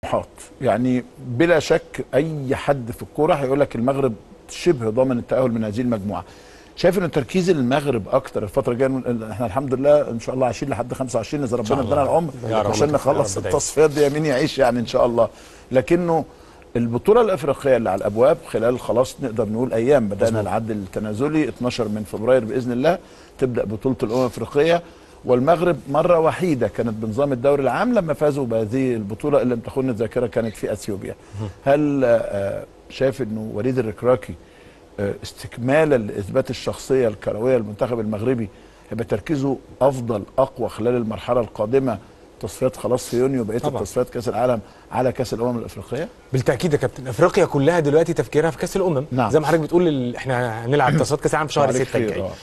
طموحات يعني بلا شك اي حد في الكوره هيقول لك المغرب شبه ضامن التاهل من هذه المجموعه شايف ان تركيز المغرب اكتر الفتره الجايه احنا الحمد لله ان شاء الله عايشين لحد 25 اذا ربنا ادانا العمر يا رب. عشان يا نخلص رب دايما. التصفيات دي مين يعيش يعني ان شاء الله لكنه البطوله الافريقيه اللي على الابواب خلال خلاص نقدر نقول ايام بدانا العد التنازلي 12 من فبراير باذن الله تبدا بطوله الامم الافريقيه والمغرب مره وحيده كانت بنظام الدوري العام لما فازوا بهذه البطوله اللي لم تخن الذاكره كانت في اثيوبيا هل آه، شايف انه وليد الركراكي آه، استكمالا لاثبات الشخصيه الكرويه للمنتخب المغربي هيبقى تركيزه افضل اقوى خلال المرحله القادمه تصفيات خلاص في يونيو بقيه طبعا. التصفيات كاس العالم على كاس الامم الافريقيه بالتاكيد يا كابتن افريقيا كلها دلوقتي تفكيرها في كاس الامم نعم. زي ما حضرتك بتقول ال- احنا هنلعب تصفيات كاس العالم في شهر عليك 6 خير، الجاي آه.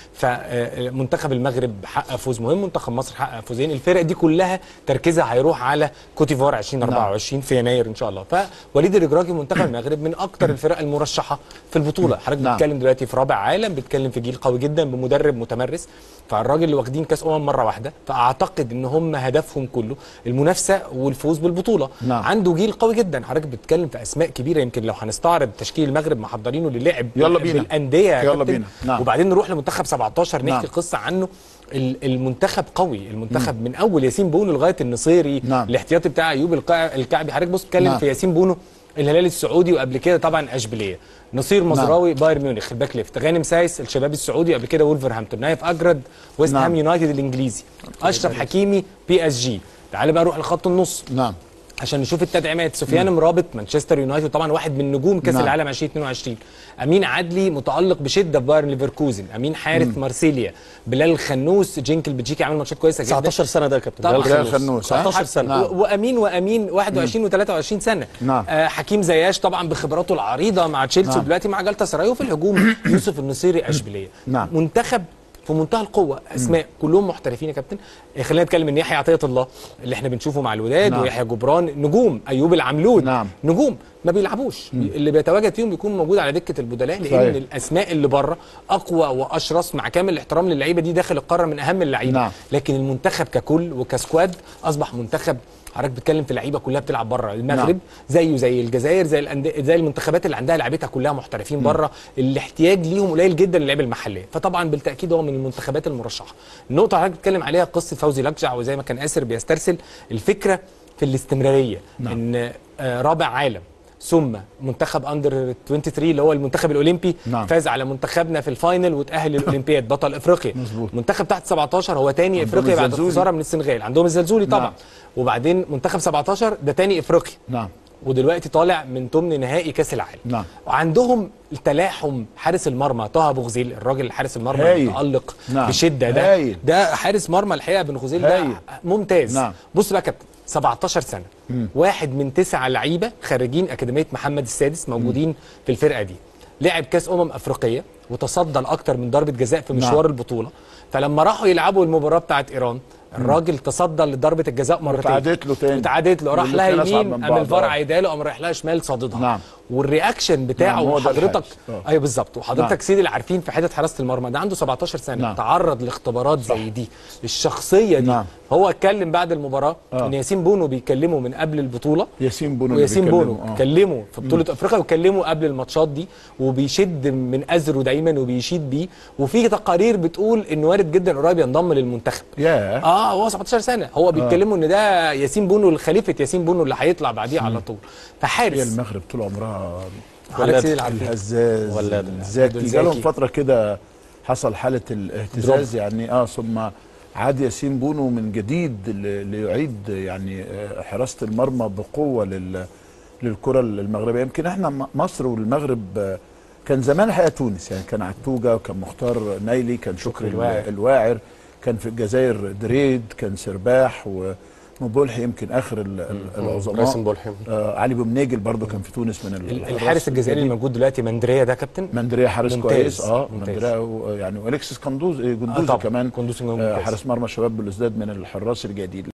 فمنتخب المغرب حقق فوز مهم منتخب مصر حقق فوزين الفرق دي كلها تركيزها هيروح على كوتيفوار 2024 في يناير ان شاء الله فوليد الرجراجي منتخب المغرب من اكتر الفرق المرشحه في البطوله حضرتك نعم. بتتكلم دلوقتي في رابع عالم بتتكلم في جيل قوي جدا بمدرب متمرس فالراجل اللي واخدين كاس امم مره واحده فاعتقد ان هم هدفهم كله المنافسه والفوز بالبطوله نعم. عنده جيل قوي جدا حضرتك بتتكلم في اسماء كبيره يمكن لو هنستعرض تشكيل المغرب محضرينه للعب يلا بينا. بالانديه يا يلا كابتن. بينا. نعم. وبعدين نروح لمنتخب 17 نحكي نعم. قصه عنه ال- المنتخب قوي المنتخب من اول ياسين بونو لغايه النصيري نعم. الاحتياطي بتاع ايوب القاع- الكعبي حضرتك بص اتكلم نعم. في ياسين بونو الهلال السعودي وقبل كده طبعا اشبيليه نصير مزراوي بايرن ميونخ الباك ليفت غانم سايس الشباب السعودي قبل كده وولفرهامبتون نايف اجرد ويست نعم. هام يونايتد الانجليزي اشرف حكيمي بي اس جي تعال بقى نروح لخط النص نعم عشان نشوف التدعيمات سفيان مرابط مانشستر يونايتد طبعا واحد من نجوم كاس نعم. العالم 2022 امين عدلي متالق بشده في بايرن ليفركوزن امين حارث مارسيليا بلال الخنوس جينك البلجيكي عامل ماتشات كويسه جدا 19 سنه ده يا كابتن طبعاً. بلال بلال خنوس، ها؟ 19 سنه نعم. و- وامين وامين 21 و23 سنه نعم. آه حكيم زياش طبعا بخبراته العريضه مع تشيلسي نعم. ودلوقتي مع جالتا سراي وفي الهجوم يوسف النصيري اشبيليه نعم. منتخب في منتهى القوه اسماء كلهم محترفين يا كابتن آه، خلينا نتكلم ان يحيى عطيه الله اللي احنا بنشوفه مع الوداد نعم. ويحيى جبران نجوم ايوب العملود نعم. نجوم ما بيلعبوش اللي بيتواجد فيهم بيكون موجود على دكه البدلاء لان صحيح. الاسماء اللي بره اقوى واشرس مع كامل الاحترام للعيبه دي داخل القاره من اهم اللعيبه نعم. لكن المنتخب ككل وكسكواد اصبح منتخب حضرتك بتتكلم في لعيبه كلها بتلعب بره المغرب نعم. زيه زي الجزائر زي الأند... زي المنتخبات اللي عندها لعيبتها كلها محترفين بره الاحتياج ليهم قليل جدا للعيبه المحليه فطبعا بالتاكيد هو من المنتخبات المرشحه النقطه اللي حضرتك بتتكلم عليها قصه فوزي لكجع وزي ما كان اسر بيسترسل الفكره في الاستمراريه نعم. ان آه، رابع عالم ثم منتخب اندر 23 اللي هو المنتخب الاولمبي نعم. فاز على منتخبنا في الفاينل وتاهل للاولمبياد بطل افريقيا مظبوط. منتخب تحت 17 هو تاني عندهم افريقيا بعد الزلزولي. الخساره من السنغال عندهم الزلزولي طبعا نعم. وبعدين منتخب 17 ده تاني افريقيا نعم ودلوقتي طالع من ضمن نهائي كاس العالم نعم. وعندهم التلاحم حارس المرمى طه ابو غزيل الراجل حارس المرمى هايل. المتالق نعم. بشده ده هايل. ده حارس مرمى الحقيقه بن غزيل ده هايل. ممتاز نعم. بص بقى يا كابتن 17 سنه واحد من تسعه لعيبه خريجين اكاديميه محمد السادس موجودين في الفرقه دي لعب كاس امم افريقيه وتصدى لاكتر من ضربه جزاء في مشوار نعم. البطوله فلما راحوا يلعبوا المباراه بتاعت ايران الراجل تصدى لضربه الجزاء مرتين واتعادت له تاني. اتعادت له راح لها والاتنين أصعب يمين من قام بعض، الفار آه. عيدها له قام رايح لها شمال صاددها نعم. والرياكشن بتاعه نعم، هو ده وحضرتك الحارس. آه. ايوه بالظبط وحضرتك نعم. سيدي اللي عارفين في حته حراسه المرمى ده عنده 17 سنه نعم. تعرض لاختبارات زي دي الشخصيه دي نعم. هو اتكلم بعد المباراه آه. ان ياسين بونو بيكلمه من قبل البطوله ياسين بونو اللي وياسين بيتكلموا. بونو آه. كلمه في بطوله افريقيا وكلمه قبل الماتشات دي وبيشد من ازره دايما وبيشيد بيه وفي تقارير بتقول ان وارد جدا قريب ينضم للمنتخب ياه اه هو 17 سنه هو بيتكلموا ان ده ياسين بونو خليفه ياسين بونو اللي هيطلع بعديه على طول هي فحارس المغرب طول عمرها حضرتك سيدي العارفين. الهزاز ولاد. الزاكي عبد جالهم الزاكي. فتره كده حصل حاله الاهتزاز يعني اه ثم عاد ياسين بونو من جديد ل- ليعيد يعني آه، حراسه المرمى بقوه لل للكره المغربيه يمكن احنا م- مصر والمغرب آه، كان زمان الحقيقه تونس يعني كان عتوجه وكان مختار نايلي كان شكري الواعر. الواعر, الواعر كان في الجزائر دريد كان سرباح ومبولحي يمكن اخر ال- ال- العظماء قاسم بولحي. آه علي بومنيجل برضو كان في تونس من ال- الحارس الجزائري اللي موجود دلوقتي مندريه ده كابتن مندريا حارس ممتاز، كويس اه ممتاز. مندريا و- يعني والكسس قندوز آه جندوزي طبعاً، كمان قندوزي آه ممتاز. حارس مرمى شباب بلوزداد من الحراس الجديد